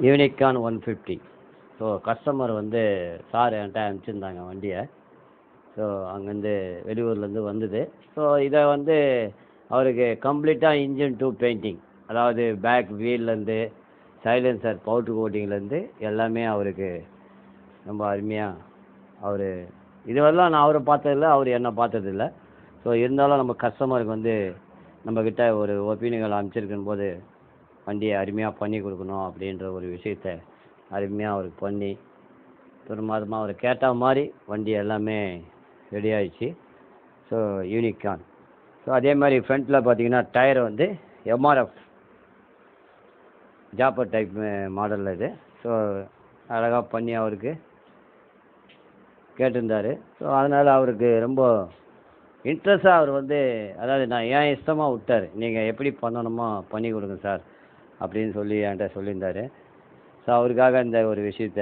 unicorn one fifty so customer வந்து sir என்கிட்ட அனுப்பிச்சிருந்தாங்க வண்டியை ஸோ அங்கேருந்து வெளியூர்லேருந்து வந்தது ஸோ இதை வந்து அவருக்கு கம்ப்ளீட்டாக இன்ஜின் டூ பெயிண்டிங் அதாவது பேக் வீல்லேருந்து சைலன்சர் பவுட்ரு கோட்டிங்லேருந்து எல்லாமே அவருக்கு ரொம்ப அருமையாக அவர் இதுவரைலாம் நான் அவரை பார்த்ததில்ல அவர் என்னை பார்த்ததில்ல ஸோ இருந்தாலும் நம்ம கஸ்டமருக்கு வந்து நம்மக்கிட்ட ஒரு ஒப்பீனியங்கள் அமைச்சிருக்கும் போது வண்டியை அருமையாக பண்ணி கொடுக்கணும் அப்படின்ற ஒரு விஷயத்த அருமையாக அவருக்கு பண்ணி பெருமாதமாக அவர் கேட்ட மாதிரி வண்டி எல்லாமே ரெடி ஆயிடுச்சு ஸோ யூனிகான் ஸோ அதே மாதிரி ஃப்ரண்ட்டில் பார்த்தீங்கன்னா டயர் வந்து எம்ஆர்எஃப் ஜாப்பர் டைப் மாடலில் இது ஸோ அழகாக பண்ணி அவருக்கு கேட்டிருந்தாரு ஸோ அதனால் அவருக்கு ரொம்ப இன்ட்ரெஸ்ட்டாக அவர் வந்து அதாவது நான் ஏன் இஷ்டமாக விட்டார் நீங்கள் எப்படி பண்ணணுமோ பண்ணி கொடுங்க சார் அப்படின்னு சொல்லி என்கிட்ட சொல்லியிருந்தாரு ஸோ அவருக்காக இந்த ஒரு விஷயத்த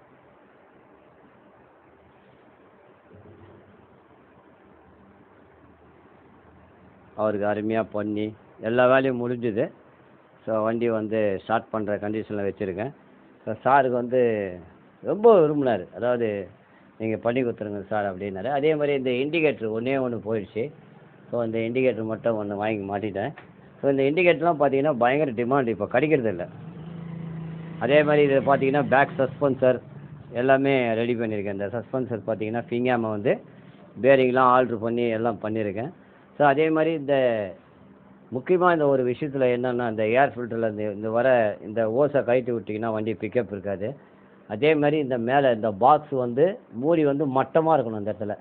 அவருக்கு அருமையாக பண்ணி எல்லா வேலையும் முடிஞ்சுது ஸோ வண்டி வந்து ஸ்டார்ட் பண்ணுற கண்டிஷனில் வச்சுருக்கேன் ஸோ சாருக்கு வந்து ரொம்ப விரும்பினார் அதாவது நீங்கள் பண்ணி கொடுத்துருங்க சார் அப்படின்னாரு அதே மாதிரி இந்த இண்டிகேட்டர் ஒன்றே ஒன்று போயிடுச்சு ஸோ இந்த இண்டிகேட்டர் மட்டும் ஒன்று வாங்கி மாட்டிட்டேன் ஸோ இந்த இண்டிகேட்டர்லாம் பார்த்தீங்கன்னா பயங்கர டிமாண்ட் இப்போ கிடைக்கிறது இல்லை அதே மாதிரி இது பார்த்தீங்கன்னா பேக் சஸ்பென்சர் எல்லாமே ரெடி பண்ணியிருக்கேன் இந்த சஸ்பென்சர் பார்த்தீங்கன்னா ஃபிங்காமை வந்து பேரிங்லாம் ஆல்ட்ரு பண்ணி எல்லாம் பண்ணியிருக்கேன் ஸோ அதே மாதிரி இந்த முக்கியமாக இந்த ஒரு விஷயத்தில் என்னென்னா இந்த ஏர் ஃபில்டரில் இந்த இந்த வர இந்த ஓஸை கழட்டி விட்டிங்கன்னா வண்டி பிக்கப் இருக்காது அதே மாதிரி இந்த மேலே இந்த பாக்ஸ் வந்து மூடி வந்து மட்டமாக இருக்கணும் இந்த இடத்துல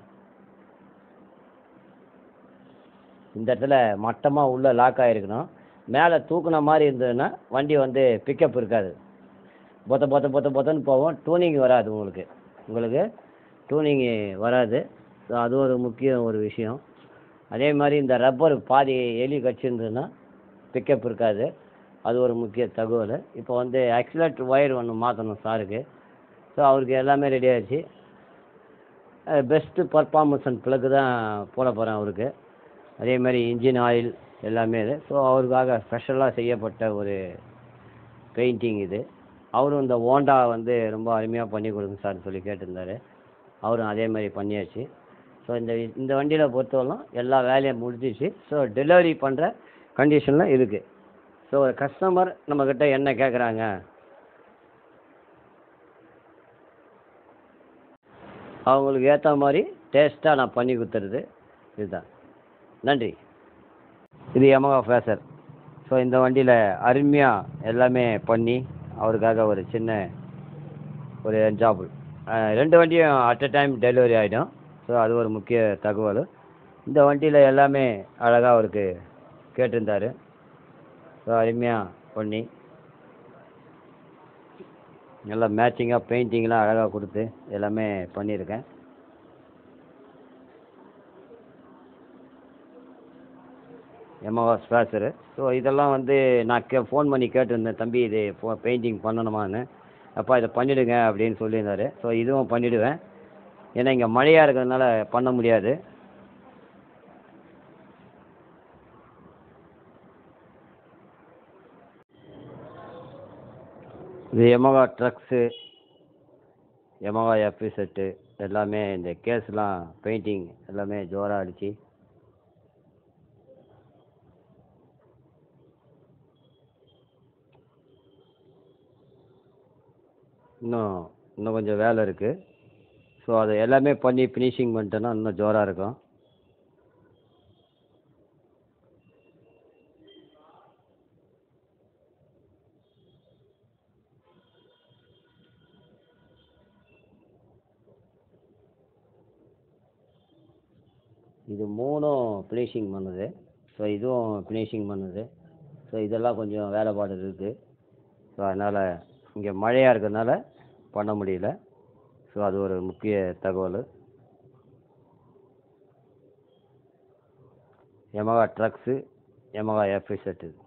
இந்த இடத்துல மட்டமாக உள்ளே லாக் ஆகிருக்கணும் மேலே தூக்குன மாதிரி இருந்ததுன்னா வண்டி வந்து பிக்கப் இருக்காது பொத்த பொத்த பொத்த பொத்தன்னு போகும் டூனிங் வராது உங்களுக்கு உங்களுக்கு டூனிங் வராது ஸோ அது ஒரு முக்கிய ஒரு விஷயம் அதே மாதிரி இந்த ரப்பர் பாதி எலி கடிச்சிருந்ததுன்னா பிக்கப் இருக்காது அது ஒரு முக்கிய தகவல் இப்போ வந்து ஆக்சிலேட்டர் ஒயர் ஒன்று மாற்றணும் சாருக்கு ஸோ அவருக்கு எல்லாமே ரெடி ஆயிடுச்சு பெஸ்ட்டு பர்ஃபார்மன்ஸ் அண்ட் ப்ளக்கு தான் போட போகிறேன் அவருக்கு அதே மாதிரி இன்ஜின் ஆயில் எல்லாமே இது ஸோ அவருக்காக ஸ்பெஷலாக செய்யப்பட்ட ஒரு பெயிண்டிங் இது அவரும் இந்த ஹோண்டா வந்து ரொம்ப அருமையாக பண்ணி கொடுங்க சார்னு சொல்லி கேட்டிருந்தாரு அவரும் அதே மாதிரி பண்ணியாச்சு ஸோ இந்த இந்த வண்டியில் பொறுத்தவரைக்கும் எல்லா வேலையும் முடிஞ்சிச்சு ஸோ டெலிவரி பண்ணுற கண்டிஷனில் இருக்குது ஸோ ஒரு கஸ்டமர் நம்மக்கிட்ட என்ன கேட்குறாங்க அவங்களுக்கு ஏற்ற மாதிரி டேஸ்ட்டாக நான் பண்ணி கொடுத்துறது இதுதான் நன்றி இது யமகா ஃபேசர் ஸோ இந்த வண்டியில் அருமையாக எல்லாமே பண்ணி அவருக்காக ஒரு சின்ன ஒரு என்ஜாபிள் ரெண்டு வண்டியும் அட் அ டைம் டெலிவரி ஆகிடும் ஸோ அது ஒரு முக்கிய தகவல் இந்த வண்டியில் எல்லாமே அழகாக அவருக்கு கேட்டிருந்தாரு ஸோ அருமையாக பண்ணி நல்லா மேட்சிங்காக பெயிண்டிங்லாம் அழகாக கொடுத்து எல்லாமே பண்ணியிருக்கேன் எமகா ஸ்பேசரு ஸோ இதெல்லாம் வந்து நான் கே ஃபோன் பண்ணி கேட்டிருந்தேன் தம்பி இது ஃபோ பெயிண்டிங் பண்ணணுமான்னு அப்பா இதை பண்ணிவிடுங்க அப்படின்னு சொல்லியிருந்தாரு ஸோ இதுவும் பண்ணிவிடுவேன் ஏன்னா இங்கே மழையாக இருக்கிறதுனால பண்ண முடியாது இது எமகா ட்ரக்ஸு எமகா எஃபி செட்டு எல்லாமே இந்த கேஸ்லாம் பெயிண்டிங் எல்லாமே ஜோராக அடித்து இன்னும் இன்னும் கொஞ்சம் வேலை இருக்குது ஸோ அதை எல்லாமே பண்ணி ஃபினிஷிங் பண்ணிட்டேன்னா இன்னும் ஜோராக இருக்கும் இது மூணும் ஃபினிஷிங் பண்ணுது ஸோ இதுவும் ஃபினிஷிங் பண்ணுது ஸோ இதெல்லாம் கொஞ்சம் வேலைப்பாடு இருக்குது ஸோ அதனால் இங்கே மழையாக இருக்கிறதுனால பண்ண முடியல ஸோ அது ஒரு முக்கிய தகவல் யமகா ட்ரக்ஸு யமகா எஃப்இ செட்டு